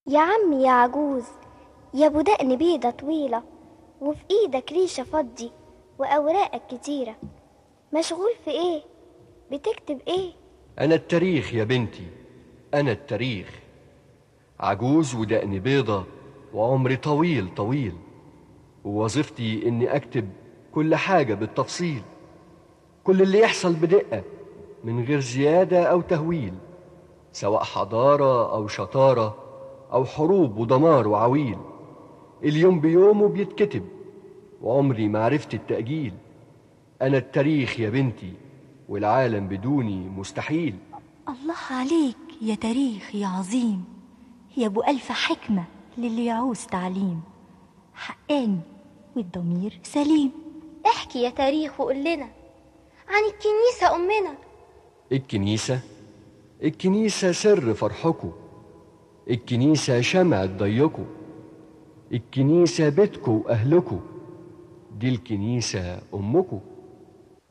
يا عمي يا عجوز يا ابو دقن بيضة طويلة وفي ايدك ريشة فضي واوراقك كتيرة مشغول في ايه بتكتب ايه أنا التاريخ يا بنتي أنا التاريخ عجوز ودقن بيضة وعمري طويل طويل ووظيفتي إني أكتب كل حاجة بالتفصيل كل اللي يحصل بدقة من غير زيادة أو تهويل سواء حضارة أو شطارة أو حروب ودمار وعويل اليوم بيومه بيتكتب وعمري ما عرفت التأجيل أنا التاريخ يا بنتي والعالم بدوني مستحيل الله عليك يا تاريخ يا عظيم يا ابو الف حكمه للي يعوز تعليم حقاني والضمير سليم احكي يا تاريخ وقول لنا عن الكنيسة أمنا الكنيسة الكنيسة سر فرحكم الكنيسة شمعة ضيكم الكنيسة بيتكم وأهلكم دي الكنيسة أمكم